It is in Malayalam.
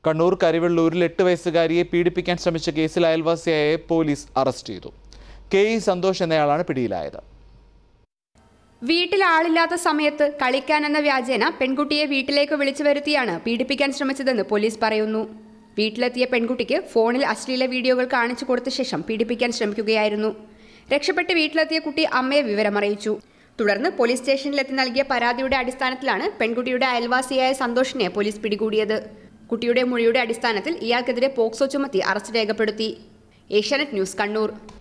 കണ്ണൂർ കരിവെള്ളൂരിൽ എട്ട് വയസ്സുകാരിയെ പീഡിപ്പിക്കാൻ ശ്രമിച്ച കേസിൽ അയൽവാസിയായ പോലീസ് അറസ്റ്റ് ചെയ്തു കെ ഇ സന്തോഷ് എന്നയാളാണ് പിടിയിലായത് വീട്ടിൽ ആളില്ലാത്ത സമയത്ത് കളിക്കാനെന്ന വ്യാജേന പെൺകുട്ടിയെ വീട്ടിലേക്ക് വിളിച്ചു വരുത്തിയാണ് പീഡിപ്പിക്കാൻ ശ്രമിച്ചതെന്ന് പോലീസ് പറയുന്നു വീട്ടിലെത്തിയ പെൺകുട്ടിക്ക് ഫോണിൽ അശ്ലീല വീഡിയോകൾ കാണിച്ചു കൊടുത്ത ശേഷം പീഡിപ്പിക്കാൻ ശ്രമിക്കുകയായിരുന്നു രക്ഷപ്പെട്ട് വീട്ടിലെത്തിയ കുട്ടി അമ്മയെ വിവരമറിയിച്ചു തുടർന്ന് പോലീസ് സ്റ്റേഷനിലെത്തി നൽകിയ പരാതിയുടെ അടിസ്ഥാനത്തിലാണ് പെൺകുട്ടിയുടെ അയൽവാസിയായ സന്തോഷിനെ പോലീസ് പിടികൂടിയത് കുട്ടിയുടെ മൊഴിയുടെ അടിസ്ഥാനത്തിൽ ഇയാൾക്കെതിരെ പോക്സോ ചുമത്തി അറസ്റ്റ് രേഖപ്പെടുത്തി ഏഷ്യാനെറ്റ് ന്യൂസ് കണ്ണൂർ